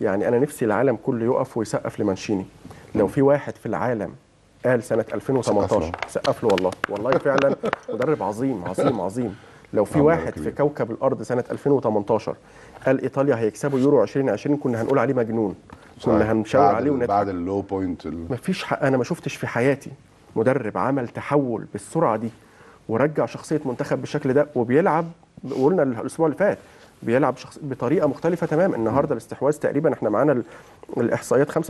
يعني انا نفسي العالم كله يقف ويسقف لمانشيني لو في واحد في العالم قال سنه 2018 سقف له والله والله فعلا مدرب عظيم عظيم عظيم لو في الله واحد يكرمك. في كوكب الارض سنه 2018 قال ايطاليا هيكسبوا يورو 2020 كنا هنقول عليه مجنون كنا هنشاور بعد عليه ال- ونضحك بعد اللو بوينت ال- ما فيش حق انا ما شفتش في حياتي مدرب عمل تحول بالسرعه دي ورجع شخصيه منتخب بالشكل ده وبيلعب قلنا الاسبوع اللي فات بيلعب شخص بطريقه مختلفه تماما النهارده الاستحواذ تقريبا احنا معانا ال- الاحصائيات 65%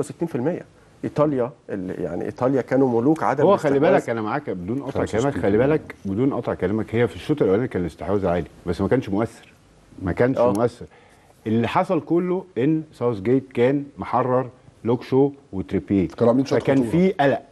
ايطاليا ال- يعني ايطاليا كانوا ملوك عدم هو خلي الاستحواذ. بالك انا معاك بدون قطع 65 كلامك خلي بالك بدون قطع كلامك هي في الشوط الاولاني كان الاستحواذ عالي بس ما كانش مؤثر ما كانش آه. مؤثر اللي حصل كله ان ساوث جيت كان محرر لوك شو وتريبيه كانوا عاملين شوية فكان خطورة. في قلق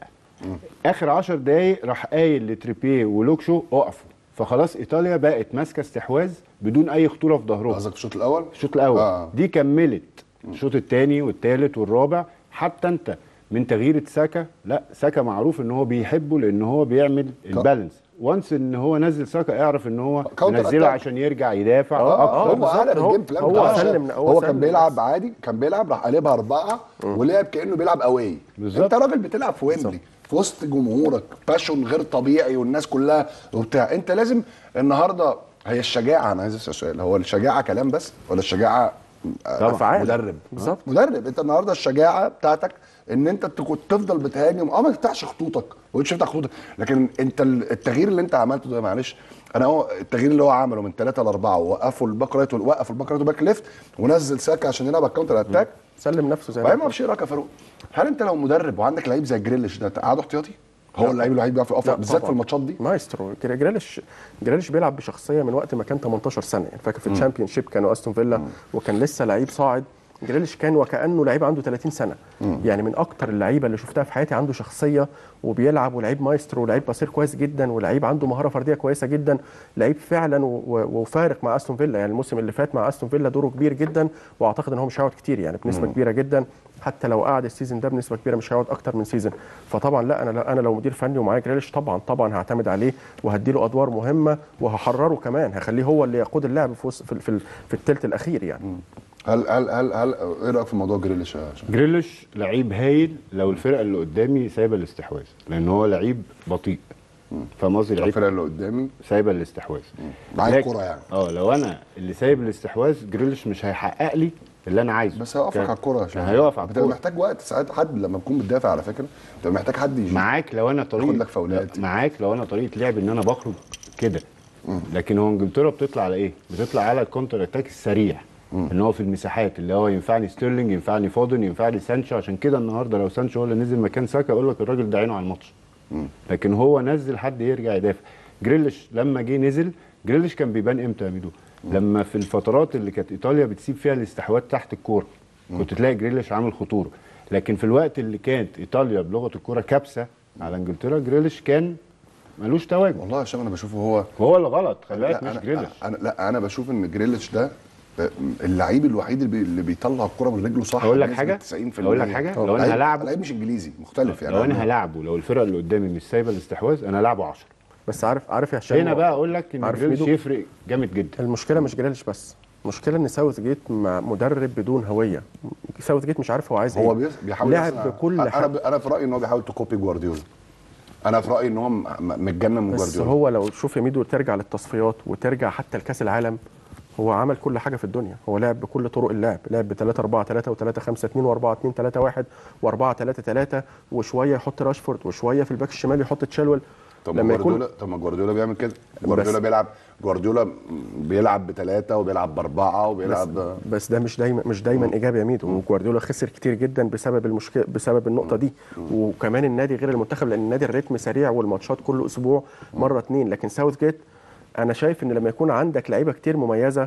اخر 10 دقايق راح قايل لتريبيه ولوك شو اقفوا فخلاص ايطاليا بقت ماسكه استحواذ بدون اي خطوره في ظهرهم قصدك الشوط الاول الشوط الاول آه. آه. دي كملت الشوط الثاني والثالث والرابع حتى انت من تغيير ساكا لا ساكا معروف ان هو بيحبه لان هو بيعمل البالانس وانس ان هو نزل ساكا اعرف ان هو كاونتر منزله أتاك. عشان يرجع يدافع آه، أكتر. آه، هو بالظبط. قلب هو- الجيم بلان هو بتاعه. سلم- هو هو كان سلم بيلعب بس. عادي كان بيلعب راح قلبها اربعه ولعب كانه بيلعب اواي بالظبط. انت راجل بتلعب في ويمبلي في وسط جمهورك باشون غير طبيعي والناس كلها وبتاع انت لازم النهارده هي الشجاعه انا عايز اسال سؤال هو الشجاعه كلام بس ولا الشجاعه آه، طبعاً. أفعال. مدرب بالظبط. مدرب انت النهارده الشجاعه بتاعتك ان انت تكون تفضل بتهاجم اه ما تفتحش خطوطك ما تقولش افتح خطوطك لكن انت ال- التغيير اللي انت عملته ده معلش انا هو التغيير اللي هو عمله من ثلاثه لاربعه ووقفوا الباك رايت وقف الباك رايت وباك ليفت ونزل ساكا عشان يلعب على الكاونتر اتاك سلم نفسه زي ما وبعدين ما قلت. اعرفش ايه رايك يا فاروق هل انت لو مدرب وعندك لعيب زي جريليش ده تقعده احتياطي هو لا. اللعيب الوحيد بيعرف يقف لا بالذات في طبعاً. الماتشات دي مايسترو جرا- جراليش جراليش بيلعب بشخصيه من وقت ما كان 18 سنه يعني فاكر في الشامبيون شيب كانوا استون فيلا وكان لسه لعيب صاعد جريليش كان وكانه لعيب عنده 30 سنه يعني من اكتر اللعيبه اللي شفتها في حياتي عنده شخصيه وبيلعب ولعيب مايسترو ولعيب بصير كويس جدا ولعيب عنده مهاره فرديه كويسه جدا لعيب فعلا و- و- وفارق مع استون فيلا يعني الموسم اللي فات مع استون فيلا دوره كبير جدا واعتقد ان هو مش هيقعد كتير يعني بنسبه كبيره جدا حتى لو قعد السيزون ده بنسبه كبيره مش هيقعد اكتر من سيزون فطبعا لا انا انا لو مدير فني ومعايا جريليش طبعا طبعا هعتمد عليه وهديله ادوار مهمه وهحرره كمان هخليه هو اللي يقود اللعب في وسط- في في, في الثلث الاخير يعني هل هل هل هل ايه رايك في موضوع جريليش يا شباب؟ جريليش لعيب هايل لو الفرقه اللي قدامي سايبه الاستحواذ لان هو لعيب بطيء فاهم قصدي لعيب الفرقه اللي قدامي سايبه الاستحواذ معايا لكن- الكوره يعني اه لو انا اللي سايب الاستحواذ جريليش مش هيحقق لي اللي انا عايزه بس هيقفك كان- على الكوره يا كان شباب. هيقف على بتبقى الكوره محتاج وقت ساعات حد لما تكون بتدافع على فكره بتبقى محتاج حد يجي معاك لو انا طريقه ياخد لك فاولات. معاك لو انا طريقه لعب ان انا بخرج كده لكن هو انجلترا بتطلع على ايه؟ بتطلع على الكونتر اتاك السريع ان هو في المساحات اللي هو ينفعني ستيرلينج ينفعني فودن ينفعني سانشو عشان كده النهارده لو سانشو هو اللي نزل مكان ساكا اقول لك الراجل ده عينه على الماتش لكن هو نزل حد يرجع يدافع جريليش لما جه نزل جريليش كان بيبان امتى يا ميدو لما في الفترات اللي كانت ايطاليا بتسيب فيها الاستحواذ تحت الكوره كنت تلاقي جريليش عامل خطوره لكن في الوقت اللي كانت ايطاليا بلغه الكوره كابسه على انجلترا جريليش كان ملوش تواجد والله يا شباب انا بشوفه هو وهو اللي غلط خلي بالك لا مش انا جريليش انا لا انا بشوف ان جريليش ده آه، اللعيب الوحيد اللي, بي اللي بيطلع الكرة من رجله صح أقول لك بنسبة حاجة؟ 90% أقول لك حاجة؟ آه، لو أنا لعيب- هلاعبه- لعيب مش انجليزي مختلف يعني لو انا هلاعبه لو الفرقه اللي قدامي مش سايبه الاستحواذ انا هلاعبه 10 بس عارف عارف يا هشام هنا بقى اقول لك ان عارف جريليش ميدو؟ يفرق جامد جدا المشكله مش جريليش بس المشكله ان ساوث جيت مع مدرب بدون هويه ساوث جيت مش عارف هو عايز هو ايه بيس- بيحاول لعب يصنع- بكل انا حاجه ب- انا في رايي ان هو بيحاول تكوبي جوارديولا انا في رايي ان هو م- م- متجنن من بس جوارديولا هو لو شوف يا ميدو ترجع للتصفيات وترجع حتى لكاس العالم هو عمل كل حاجه في الدنيا هو لعب بكل طرق اللعب لعب ب 3 4 3 و3 5 2 و4 2 3 1 و4 3 3 وشويه يحط راشفورد وشويه في الباك الشمال يحط تشيلويل طب ما لما يكون جوارديولا طب ما جوارديولا بيعمل كده جوارديولا بيلعب جوارديولا بيلعب بثلاثه وبيلعب باربعه بس, وبيلعب بس ده مش دايما مش دايما ايجابي يا ميدو وجوارديولا خسر كتير جدا بسبب المشكله بسبب النقطه دي وكمان النادي غير المنتخب لان النادي الريتم سريع والماتشات كل اسبوع مره اتنين لكن ساوث جيت انا شايف ان لما يكون عندك لعيبه كتير مميزه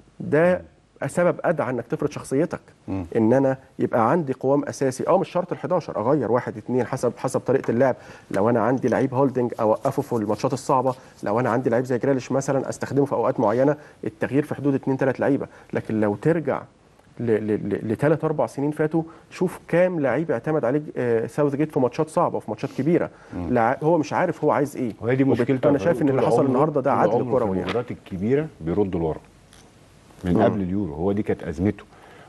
ده سبب ادعى انك تفرض شخصيتك ان انا يبقى عندي قوام اساسي اه مش شرط ال 11 اغير واحد اتنين حسب حسب طريقه اللعب لو انا عندي لعيب هولدنج اوقفه في الماتشات الصعبه لو انا عندي لعيب زي جريليش مثلا استخدمه في اوقات معينه التغيير في حدود اتنين تلات لعيبه لكن لو ترجع لثلاث اربع سنين فاتوا شوف كام لعيب اعتمد عليه آه، ساوث جيت في ماتشات صعبه وفي ماتشات كبيره لع- هو مش عارف هو عايز ايه وهي دي وبت- مشكلته انا شايف ان اللي طول حصل عمره- النهارده ده طول عدل عمره كروي في يعني المباريات الكبيره بيردوا لورا من قبل اليورو هو دي كانت ازمته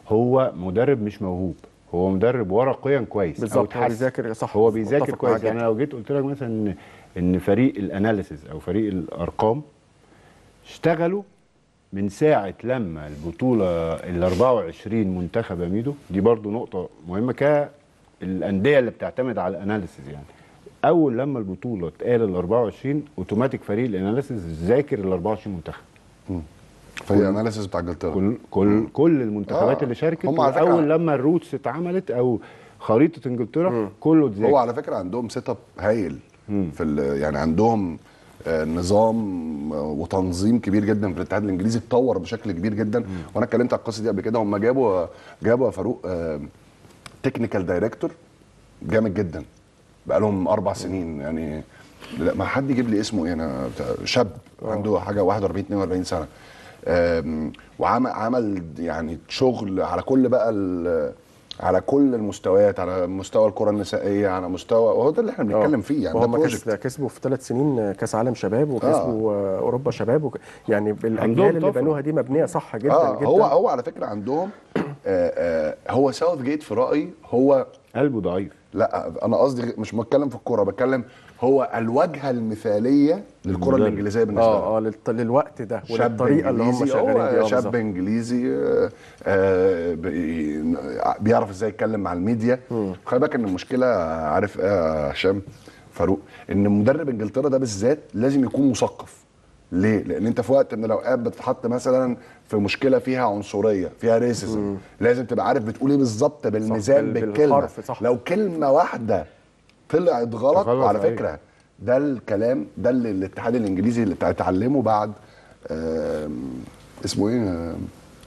هو مدرب مش موهوب هو مدرب ورقيا كويس أو بالظبط، هو اتحسن. بيذاكر صح، هو بيذاكر متفق كويس معاك يعني جدا. لو جيت قلت لك مثلا ان ان فريق الاناليسز او فريق الارقام اشتغلوا من ساعة لما البطولة ال 24 منتخب يا ميدو دي برضو نقطة مهمة كالأندية اللي بتعتمد على الأناليسيز يعني أول لما البطولة اتقال ال 24 أوتوماتيك فريق الأناليسيز ذاكر ال 24 منتخب فريق الاناليسيس بتاع انجلترا كل كل كل المنتخبات آه، اللي شاركت هم على فكرة- أول لما الروتس اتعملت أو خريطة إنجلترا كله اتذاكر هو على فكره عندهم سيت اب هايل في ال- يعني عندهم آه، نظام آه، وتنظيم كبير جدا في الاتحاد الانجليزي اتطور بشكل كبير جدا وانا اتكلمت على القصه دي قبل كده هم جابوا جابوا يا فاروق تكنيكال دايركتور جامد جدا بقى لهم اربع سنين يعني لا ما حد يجيب لي اسمه ايه انا بتاع- شاب عنده حاجه 41 42 سنه آم، وعمل عمل يعني شغل على كل بقى ال- على كل المستويات على مستوى الكره النسائيه على مستوى وهو ده اللي احنا بنتكلم فيه يعني ده وهم بروجكت كس- كسبوا في ثلاث سنين كاس عالم شباب وكسبوا آه. اوروبا شباب وك... يعني بالاجيال اللي طفرة. بنوها دي مبنيه صح جدا اه جدا هو هو على فكره عندهم آه آه هو ساوث جيت في رايي هو قلبه ضعيف لا انا قصدي مش بتكلم في الكوره بتكلم هو الواجهه المثاليه للكره المدرب. الانجليزيه بالنسبه لهم اه اه للط- للوقت ده شاب وللطريقه اللي هم إنجليزي، شغالين هو بيها شاب بالظبط. انجليزي آه، آه، بي- بيعرف ازاي يتكلم مع الميديا خلي بالك ان المشكله عارف ايه يا هشام فاروق ان مدرب انجلترا ده بالذات لازم يكون مثقف ليه؟ لان انت في وقت من الاوقات بتتحط مثلا في مشكله فيها عنصريه فيها ريسيزم لازم تبقى عارف بتقول ايه بالظبط بالميزان بال- بالكلمه بالحرف، صح. لو كلمه واحده طلعت غلط غلط، وعلى أيوة. فكره ده الكلام ده اللي الاتحاد الانجليزي اللي اتعلمه بعد آم، اسمه ايه آم،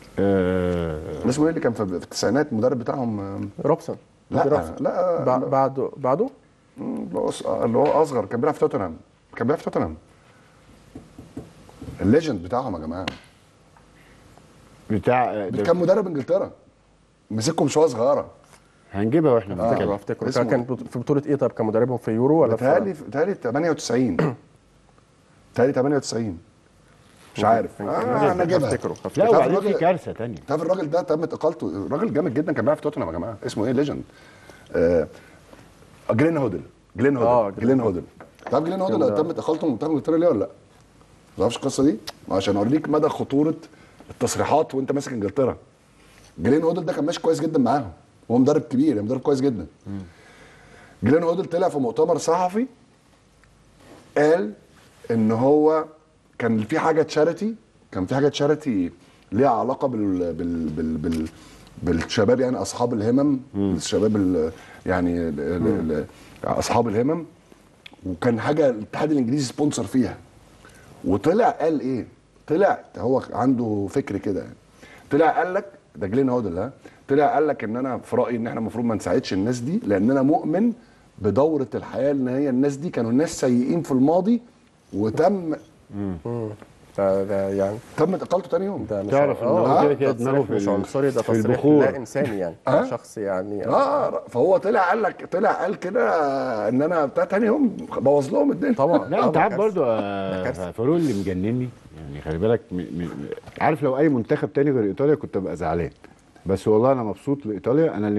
آه اسمه ايه اللي كان في في التسعينات المدرب بتاعهم آم، روبسون لا دي روبسون. لا بع- لا. بعده بعده اللي هو أص- اللي هو اصغر كان بيلعب في توتنهام كان بيلعب في توتنهام الليجند بتاعهم يا جماعه بتاع ده كان مدرب انجلترا مسكهم شويه صغيره هنجيبها واحنا افتكر بنتكلم افتكر اسمه كان بط- في بطوله ايه طب كان مدربهم في يورو ولا بتهيألي في بتهيألي 98 بتهيألي 98 مش عارف آه انا جايبها افتكره لا افتكره وبعدين الراجل- في كارثه تانية تعرف الراجل ده تمت اقالته راجل جامد جدا كان بيلعب في توتنهام يا جماعه اسمه ايه ليجند آه جلين هودل جلين هودل آه، آه جلين جلين هودل تعرف جلين هودل جلين- تمت اقالته من منتخب انجلترا ليه ولا لا؟ ما تعرفش القصه دي؟ عشان اوريك مدى خطوره التصريحات وانت ماسك انجلترا جلين هودل ده كان ماشي كويس جدا معاهم هو مدرب كبير يعني مدرب كويس جدا جلين هودل طلع في مؤتمر صحفي قال ان هو كان في حاجه تشاريتي كان في حاجه تشاريتي ليها علاقه بال بال بال, بال بالشباب يعني اصحاب الهمم الشباب ال يعني ال ال اصحاب الهمم وكان حاجه الاتحاد الانجليزي سبونسر فيها وطلع قال ايه طلع هو عنده فكر كده يعني طلع قال لك ده جلين هودل ها طلع قال لك ان انا في رايي ان احنا المفروض ما نساعدش الناس دي لان انا مؤمن بدوره الحياه ان هي الناس دي كانوا ناس سيئين في الماضي وتم ده, ده يعني تمت اقالته تاني يوم ده مش تعرف إن آه، هو آه، كده كده ده دماغه تصريح في مش ال- عنصري ده في تصريح البخور. لا انساني يعني آه. شخص يعني اه فهو طلع قال لك طلع قال كده ان انا بتاع تاني يوم بوظ لهم الدنيا طبعا لا انت طبعاً عارف كارثة. برضو ده آه، كارثة. فاروق اللي مجنني يعني خلي بالك م... م... عارف لو اي منتخب تاني غير ايطاليا كنت ابقى زعلان بس والله انا مبسوط لايطاليا انا اللي